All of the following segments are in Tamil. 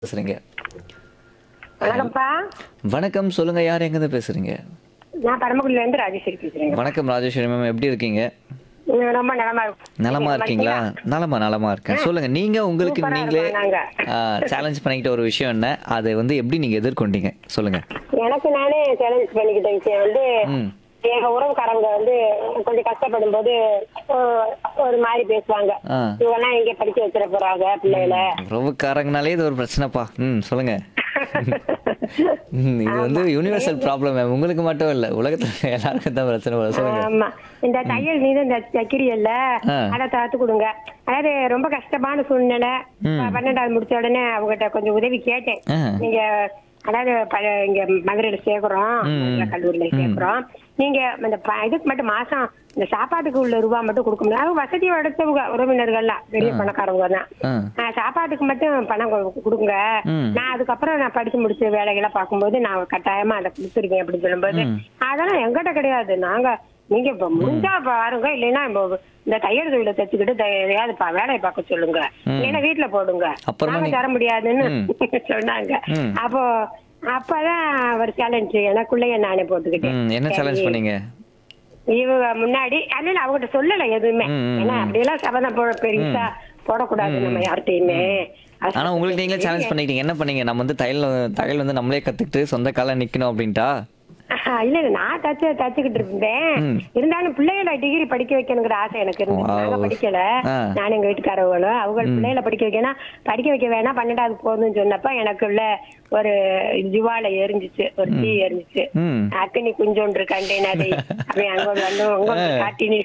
பேசுறீங்க வணக்கம்ப்பா வணக்கம் சொல்லுங்க யார் எங்கேருந்து பேசுறீங்க நான் பரமக்குடியில இருந்து ராஜேஸ்வரி பேசுறேங்க வணக்கம் ராஜேஸ்வரி மேம் எப்படி இருக்கீங்க உம், ரொம்ப நலமா இருக்கும் நலமா இருக்கீங்களா நலமா நலமா இருக்கேன் சொல்லுங்க நீங்க உங்களுக்கு சூப்பரா நீங்களே இருக்கோம் நாங்க. சேலஞ்ச் பண்ணிக்கிட்ட ஒரு விஷயம் என்ன அதை வந்து எப்படி நீங்க எதிர்கொண்டீங்க சொல்லுங்க எனக்கு நானே சேலஞ்ச் பண்ணிக்கிட்ட விஷயம் வந்து ம் எங்க உறவுக்காரங்க வந்து கொஞ்சம் கஷ்டப்படும் போது ஒ- ஒரு மாதிரி பேசுவாங்க ஆ இவெல்லாம் எங்க படிக்க வச்சிட போறாங்க பிள்ளைகள உறவுக்காரங்கனாலே இது ஒரு பிரச்சனைப்பா ம் சொல்லுங்க ம், இது வந்து யூனிவர்சல் ப்ராப்ளம் மேம் உங்களுக்கு மட்டும் இல்ல உலகத்துல எல்லாருக்கும் தான் பிரச்சனை வரும் சொல்லுங்க ஆமா இந்த தையல் மீது இந்த தைக்கிரியல்ல ஆ. அதை தாத்து கொடுங்க அதாவது ரொம்ப கஷ்டமான சூழ்நிலை பன்னெண்டாவது முடிச்ச உடனே அவங்ககிட்ட கொஞ்சம் உதவி கேட்டேன் ஆ. நீங்க அதாவது ப- இங்க மதுரையில சேர்க்கிறோம் மதுரை கல்லூரியில சேர்க்கிறோம் நீங்க இந்த ப- இதுக்கு மட்டும் மாசம் இந்த சாப்பாட்டுக்கு உள்ள ரூபா மட்டும் கொடுக்க முடியாது அவங்க வசதி அடுத்தவங்க உறவினர்கள்லாம் பெரிய பணக்காரவங்க தான் ஆ ஆ, சாப்பாட்டுக்கு மட்டும் பணம் கொ- கொடுங்க ம். நான் அதுக்கப்புறம் நான் படிச்சு முடிச்ச வேலைகளை பார்க்கும்போது நான் கட்டாயமா அதை கொடுத்துருவேன் அப்படின்னு சொல்லும்போது அதெல்லாம் எங்கிட்ட கிடையாது நாங்க நீங்க இப்ப முடிஞ்சா பாருங்க இல்லைன்னா இப்போ இந்த தையல் தொழிலை தைச்சுக்கிட்டு தை- எதையாவது பா- வேலையை பார்க்க சொல்லுங்க இல்லைன்னா வீட்டுல போடுங்க அப்புறமா நாங்க நீ- தர முடியாதுன்னு சொன்னாங்க ம். அப்போ அப்பதான் ஒரு சேலஞ்ச் எனக்குள்ளேயே நானே போட்டுக்கிட்டேன் ம் என்ன சேலஞ்ச் பண்ணீங்க இவங்க முன்னாடி அல்ல அவங்ககிட்ட சொல்லல எதுவுமே ம், ம், ஏன்னா அப்படியெல்லாம் சபதம் போட பெருசா போடக்கூடாது நம்ம யார்கிட்டயுமே அது ஆனா உங்களுக்கு நீங்களே சேலஞ்ச் பண்ணிக்கிட்டீங்க என்ன பண்ணீங்க நம்ம வந்து தையல் தையல் வந்து நம்மளே கத்துக்கிட்டு சொந்த கால நிக்கணும் அப்படின்ட்டா ஆஹா, இல்ல இல்ல நான் தச்சு தச்சுக்கிட்டு இருந்தேன் ம். இருந்தாலும் பிள்ளைகளை டிகிரி படிக்க வைக்கணுங்கிற ஆசை எனக்கு இருந்துச்சு Wow. நாங்க படிக்கல ஆ. நான் எங்க வீட்டுக்காரவங்களும் அவங்க பிள்ளைகளை படிக்க வைக்கணும் படிக்க வைக்க வேணாம் பன்னெண்டாவது போதும்னு சொன்னப்ப எனக்குள்ள ஒரு ஜுவால எரிஞ்சிச்சு ஒரு தீ எரிஞ்சிச்சு ம் அக்கனி குஞ்சொன்று கண்டேன் அதை அப்படி அங்க வந்து உங்க காட்டினி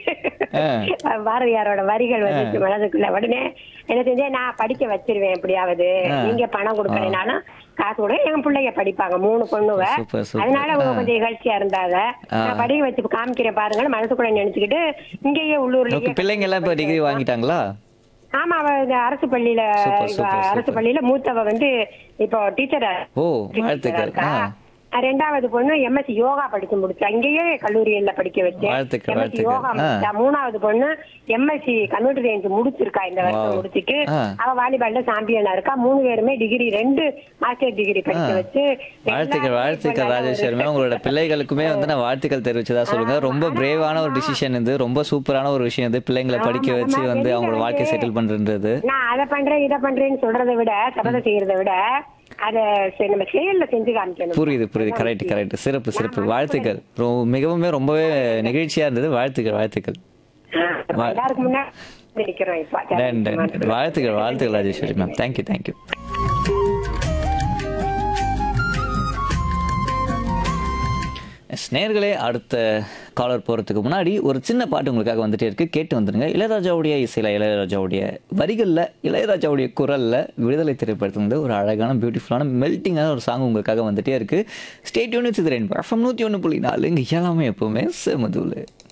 பாரதியாரோட வரிகள் வந்துச்சு மனதுக்குள்ள உடனே என்ன செஞ்சேன் நான் படிக்க வச்சிருவேன் எப்படியாவது நீங்க பணம் கொடுக்கறதுனாலும் காசு கூட என் பிள்ளைங்க படிப்பாங்க மூணு பொண்ணுவ சூப்பர் சூப்பர் அதனால அவங்க கொஞ்சம் நிகழ்ச்சியா இருந்தாங்க நான் படிக்க வச்சு காமிக்கிறேன் பாருங்கன்னு மனசுக்குள்ள நினைச்சுக்கிட்டு இங்கேயே உள்ளூர்லயே உங்க பிள்ளைங்க எல்லாம் இப்ப டிகிரி வாங்கிட்டாங்களா ஆமா அவ இந்த அரசு பள்ளியில சூப்பர், இவ சூப்பர், அரசு பள்ளியில மூத்தவ வந்து இப்போ டீச்சர் ஓ வாழ்த்துக்கள் ஆ ரெண்டாவது பொண்ணு எம்எஸ்சி யோகா படிச்சு முடிச்சா அங்கேயே கல்லூரியில படிக்க வச்சேன் வாழ்த்துக்கள், எம்எஸ்சி வாழ்த்துக்கள். யோகா முடிச்சா மூணாவது பொண்ணு எம்எஸ்சி கம்ப்யூட்டர் சயின்ஸ் முடிச்சிருக்கா இந்த வருஷம் Wow. முடிச்சிட்டு ஆ. அவ வாலிபால்ல சாம்பியனா இருக்கா மூணு பேருமே டிகிரி ரெண்டு மாஸ்டர் டிகிரி படிக்க ஆ. வச்சு வாழ்த்துக்கள் எல்லாமே வாழ்த்துக்கள் இப்ப நல்ல ஒரு- ராஜேஸ்வரி மேம் உங்களோட பிள்ளைகளுக்குமே வந்து நான் வாழ்த்துக்கள் தெரிவிச்சதா சொல்லுங்க ரொம்ப பிரேவான ஒரு டிசிஷன் இது ரொம்ப சூப்பரான ஒரு விஷயம் இது பிள்ளைங்களை படிக்க ஆமா, வச்சு ஆமா, வந்து வெளியில அவங்களோட வாழ்க்கையை வந்து- செட்டில் பண்றது நான் அதை பண்றேன் இதை பண்றேன்னு சொல்றதை விட சபதம் செய்யறதை விட அத செ- நம்ம செயல்ல செஞ்சு காமிக்கணும் புரியுது புரியுது கரெக்ட் கரெக்ட் சிறப்பு சிறப்பு வாழ்த்துக்கள் ரொ- மிகவும் ரொம்பவே நெகிழ்ச்சியா இருந்தது வாழ்த்துக்கள் வாழ்த்துக்கள் ஆ, எல்லாருக்கும் முன்னாடி நிக்கிறோம் இப்ப டன், டன், டன். வாழ்த்துக்கள் வாழ்த்துக்கள் ராஜேஸ்வரி மேம் தேங்க்யூ தேங்க்யூ நேர்களே அடுத்த காலர் போகிறதுக்கு முன்னாடி ஒரு சின்ன பாட்டு உங்களுக்காக வந்துட்டே இருக்கு கேட்டு வந்துருங்க இளையராஜாவுடைய இசையில் இளையராஜாவுடைய வரிகளில் இளையராஜாவுடைய குரலில் விடுதலை திரைப்படத்துல இருந்து ஒரு அழகான பியூட்டிஃபுல்லான மெல்ட்டிங்கான ஒரு சாங் உங்களுக்காக வந்துட்டே இருக்கு ஸ்டேட் யூனிட் இது ரெண்டு எஃப்எம் நூற்றி ஒன்று புள்ளி நாலு இங்கே எல்லாமே எப்பவுமே செமதுல